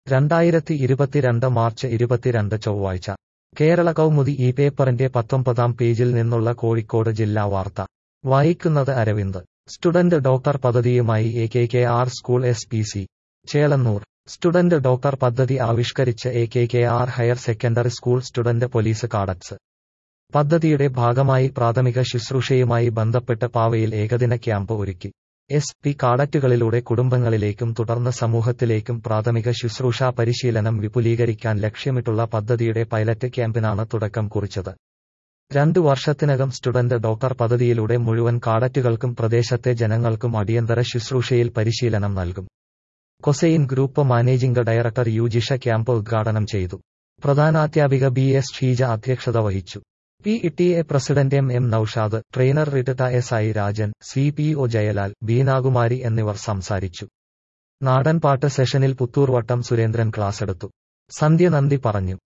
രണ്ടായിരത്തി ഇരുപത്തിരണ്ട് മാർച്ച് ഇരുപത്തിരണ്ട് ചൊവ്വാഴ്ച കേരള കൗമുദി ഈ പേപ്പറിന്റെ പത്തൊമ്പതാം പേജിൽ നിന്നുള്ള കോഴിക്കോട് ജില്ലാ വാർത്ത വായിക്കുന്നത് അരവിന്ദ് സ്റ്റുഡന്റ് ഡോക്ടർ പദ്ധതിയുമായി A K K R school S P C Chelannur student doctor പദ്ധതി ആവിഷ്കരിച്ച് A K K R higher secondary school student police cadets പദ്ധതിയുടെ ഭാഗമായി പ്രാഥമിക ശുശ്രൂഷയുമായി ബന്ധപ്പെട്ട് പാവയിൽ ഏകദിന ക്യാമ്പ് ഒരുക്കി എസ് പി കാഡറ്റുകളിലൂടെ കുടുംബങ്ങളിലേക്കും തുടർന്ന് സമൂഹത്തിലേക്കും പ്രാഥമിക ശുശ്രൂഷാ പരിശീലനം വിപുലീകരിക്കാൻ ലക്ഷ്യമിട്ടുള്ള പദ്ധതിയുടെ പൈലറ്റ് ക്യാമ്പിനാണ് തുടക്കം കുറിച്ചത് രണ്ടു വർഷത്തിനകം സ്റ്റുഡന്റ് ഡോക്ടർ പദ്ധതിയിലൂടെ മുഴുവൻ കാഡറ്റുകൾക്കും പ്രദേശത്തെ ജനങ്ങൾക്കും അടിയന്തര ശുശ്രൂഷയിൽ പരിശീലനം നൽകും കൊസൈൻ ഗ്രൂപ്പ് മാനേജിംഗ് ഡയറക്ടർ യുജിഷ ക്യാമ്പ് ഉദ്ഘാടനം ചെയ്തു പ്രധാനാധ്യാപിക ബി എസ് ഷീജ അധ്യക്ഷത വഹിച്ചു P T A president M M Noushad trainer റിട്ട S I Rajan C P O Jayalal Beenakumari എന്നിവർ സംസാരിച്ചു നാടൻപാട്ട് സെഷനിൽ പുത്തൂർവട്ടം സുരേന്ദ്രൻ ക്ലാസെടുത്തു സന്ധ്യ നന്ദി പറഞ്ഞു